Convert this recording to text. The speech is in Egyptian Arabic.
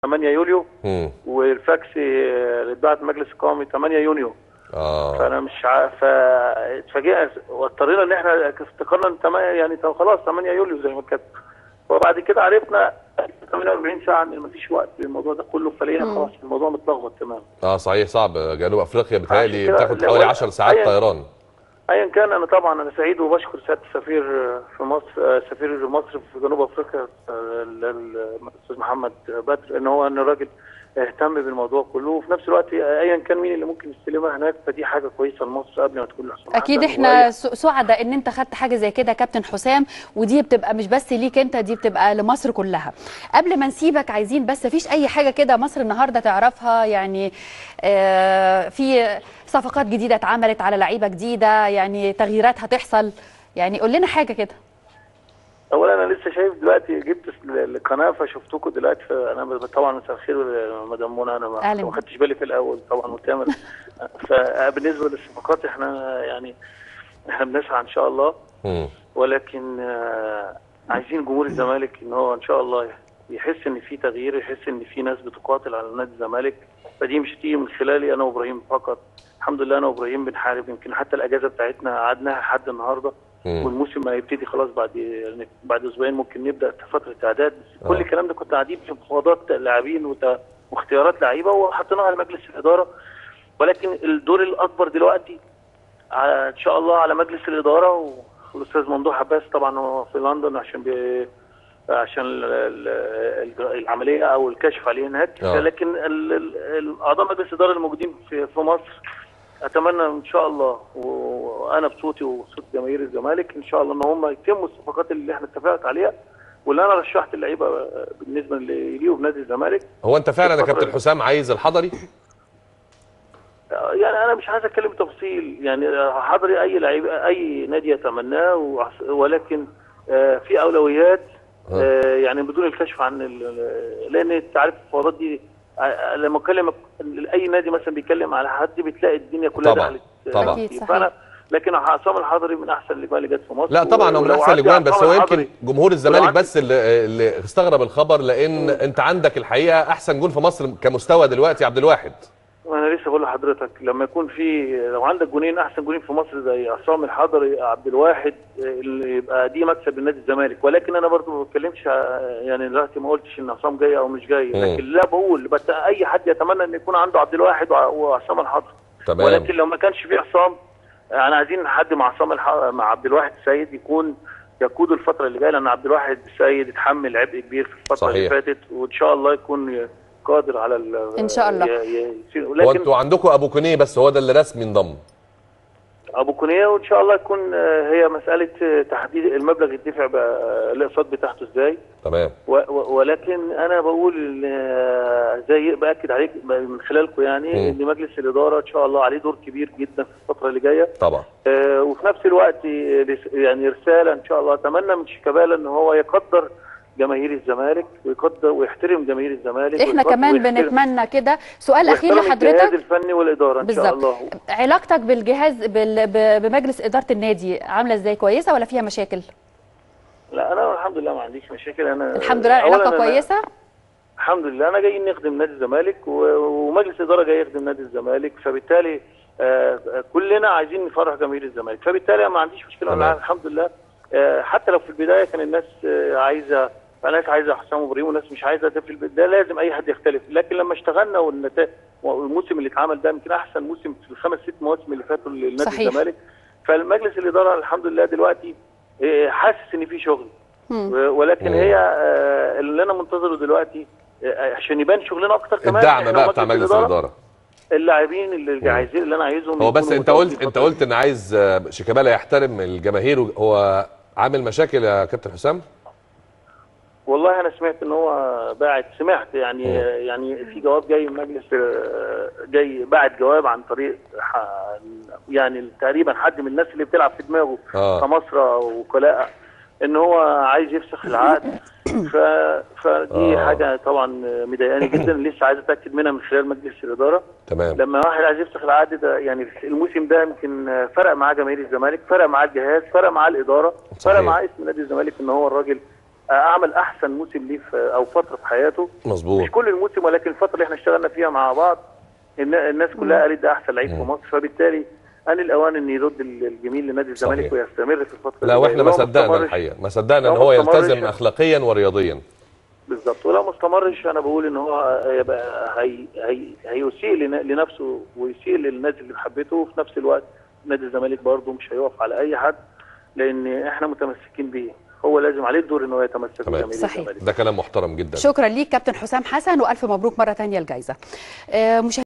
8 يوليو مم. والفاكس آه، اللي اتبعت مجلس القومي 8 يونيو اه فانا مش عارف فاتفاجئنا واضطرينا ان احنا افتكرنا ان 8 يعني طب خلاص 8 يوليو زي ما كانت وبعد كده عرفنا 48 ساعه ان مفيش وقت للموضوع ده كله فلقينا خلاص الموضوع متلخبط تماما اه صحيح صعب جنوب افريقيا بتهيألي عشان كده بتاخد لا، حوالي ولا- 10 ساعات أي- طيران ايا كان انا طبعا انا سعيد وبشكر سياده السفير في مصر سفير مصر في جنوب افريقيا ال- ال- الاستاذ محمد بدر ان هو ان الراجل اهتم بالموضوع كله وفي نفس الوقت ايا كان مين اللي ممكن يستلمها هناك فدي حاجه كويسه لمصر قبل ما تكون لحسام اكيد حسن احنا وأي- س- سعداء ان انت خدت حاجه زي كده يا كابتن حسام ودي بتبقى مش بس ليك انت دي بتبقى لمصر كلها قبل ما نسيبك عايزين بس مفيش اي حاجه كده مصر النهارده تعرفها يعني آه، في صفقات جديده اتعملت على لعيبه جديده يعني تغييرات هتحصل يعني قول لنا حاجه كده اولا انا لسه شايف دلوقتي جبت ال- القناه فشفتكم دلوقتي فانا ب- طبعا مساء الخير مدام منى انا ما أهلاً ما خدتش بالي في الاول طبعا وتامر فبالنسبه للصفقات احنا يعني احنا بنسعى ان شاء الله مم. ولكن آه، عايزين جمهور الزمالك ان هو ان شاء الله يحس ان في تغيير يحس ان في ناس بتقاتل على نادي الزمالك فدي مش هتيجي من خلالي انا وابراهيم فقط الحمد لله انا وابراهيم بنحارب يمكن حتى الاجازه بتاعتنا قعدناها لحد النهارده مم. والموسم هيبتدي خلاص بعد يعني بعد اسبوعين ممكن نبدا فتره اعداد بس آه. كل الكلام ده كنت قاعدين في مفاوضات لاعبين وت- واختيارات لعيبه وحطيناها لمجلس الاداره ولكن الدور الاكبر دلوقتي على ان شاء الله على مجلس الاداره والاستاذ ممدوح عباس طبعا هو في لندن عشان بي عشان ال- ال- ال- العمليه او الكشف عليه هناك آه. لكن ال- ال- ال- اعضاء مجلس الاداره الموجودين في في مصر اتمنى ان شاء الله وانا بصوتي وصوت جماهير الزمالك ان شاء الله ان هم يتموا الصفقات اللي احنا اتفقت عليها واللي انا رشحت اللعيبه بالنسبه ليه وبنادي الزمالك هو انت فعلا يا الفترة كابتن دي. حسام عايز الحضري يعني انا مش عايز اتكلم تفصيل يعني حضري اي لعيب اي نادي يتمناه وعس- ولكن آه، في اولويات آه، يعني بدون الكشف عن ال- لان انت عارف الفوضات دي آه، لما اتكلم اي نادي مثلا بيتكلم على حد بتلاقي الدنيا كلها طبعاً، دخلت طبعاً. أكيد، فيه. صحيح. فانا لكن عصام الحضري من احسن الاجوان اللي جت في مصر لا طبعا هو من ولو احسن عدى الاجوان بس عصام هو الحضري- يمكن جمهور الزمالك عدى- بس اللي, اللي استغرب الخبر لان انت عندك الحقيقه احسن جون في مصر كمستوى دلوقتي عبد الواحد انا لسه بقول لحضرتك لما يكون في لو عندك جونين احسن جونين في مصر زي عصام الحضري عبد الواحد اللي يبقى دي مكسب لنادي الزمالك ولكن انا برضو ما بتكلمش ع- يعني دلوقتي ما قلتش ان عصام جاي او مش جاي مم. لكن لا بقول بس اي حد يتمنى ان يكون عنده عبد الواحد وع- وعصام الحضري تمام ولكن لو ما كانش في عصام يعني عايزين حد مع عصام الح... مع عبد الواحد السيد يكون يقود الفتره اللي جايه لان عبد الواحد السيد اتحمل عبء كبير في الفتره اللي صحيح. فاتت وان شاء الله يكون قادر على ال... إن شاء الله. ي... ي... يصير- هو ولكن انتوا عندكم ابو كونيه بس هو ده اللي رسمي انضم ابو كونيه وان شاء الله يكون آه، هي مساله آه، تحديد المبلغ يدفع بقى الاقساط بتاعته ازاي تمام و- و- ولكن انا بقول إن، آه، زي باكد عليك من خلالكم يعني مم. ان مجلس الاداره ان شاء الله عليه دور كبير جدا في الفتره اللي جايه طبعا آه، وفي نفس الوقت آه، رس- يعني رساله ان شاء الله اتمنى من شيكابالا ان هو يقدر جماهير الزمالك ويقدر ويحترم جماهير الزمالك احنا ويقدر- كمان ويحترم- بنتمنى كده سؤال اخير ويحترم الجهاز لحضرتك الفني والاداره ان شاء بالظبط الله علاقتك بالجهاز بال... ب- بمجلس اداره النادي عامله ازاي كويسه ولا فيها مشاكل لا انا الحمد لله ما عنديش مشاكل انا الحمد لله أولاً علاقه أنا- كويسه الحمد لله انا جاي نخدم نادي الزمالك و- ومجلس الاداره جاي يخدم نادي الزمالك فبالتالي آه، كلنا عايزين نفرح جماهير الزمالك فبالتالي أنا ما عنديش مشكله تمام. انا الحمد لله آه، حتى لو في البدايه كان الناس آه، عايزه ناس عايزه حسام ابراهيم وناس مش عايزه ده في البدايه ده لازم اي حد يختلف لكن لما اشتغلنا والنتائج والموسم اللي اتعمل ده يمكن احسن موسم في الخمس ست مواسم اللي فاتوا لنادي صحيح. الزمالك فالمجلس الاداره الحمد لله دلوقتي آه، حاسس ان في شغل مم. ولكن مم. هي آه، اللي انا منتظره دلوقتي آه، عشان يبان شغلنا اكتر كمان الدعم إحنا بقى ومجلس بتاع مجلس الإدارة، الاداره اللاعبين اللي مم. عايزين اللي انا عايزهم هو بس يكونوا انت قلت متواجدين انت فترة. قلت ان عايز آه، شيكابالا يحترم الجماهير هو عامل مشاكل يا كابتن حسام والله انا سمعت ان هو باعت سمعت يعني مم. يعني في جواب جاي من مجلس آه، جاي باعت جواب عن طريق ح- يعني تقريبا حد من الناس اللي بتلعب في دماغه اه كمصر وكلاء ان هو عايز يفسخ العقد ف... فدي آه. حاجه طبعا مضايقاني جدا لسه عايز اتاكد منها من خلال مجلس الاداره تمام لما واحد عايز يفسخ العقد ده يعني الموسم ده يمكن فرق معاه جماهير الزمالك فرق معاه الجهاز فرق معاه الاداره صحيح. فرق معاه اسم نادي الزمالك ان هو الراجل اعمل احسن موسم ليه في او فتره في حياته مظبوط مش كل الموسم ولكن الفتره اللي احنا اشتغلنا فيها مع بعض الن- الناس كلها قالت ده احسن لعيب في مصر فبالتالي ان الاوان ان يرد ال- الجميل لنادي الزمالك صحيح. ويستمر في الفتره لا اللي واحنا جاية. ما ولو صدقنا استمرش- الحقيقه ما صدقنا ان لو هو ما استمرش- يلتزم اخلاقيا ورياضيا بالظبط ولو ما استمرش انا بقول ان هو يبقى هي هي هيسيء لن- لنفسه ويسيء للناس اللي حبته وفي نفس الوقت نادي الزمالك برضه مش هيقف على اي حد لان احنا متمسكين بيه هو لازم عليه الدور ان هو يتمسك تمام. بجماهير صحيح. الزمالك ده كلام محترم جدا شكرا ليك كابتن حسام حسن والف مبروك مره تانية الجائزه آه، مشاهدينا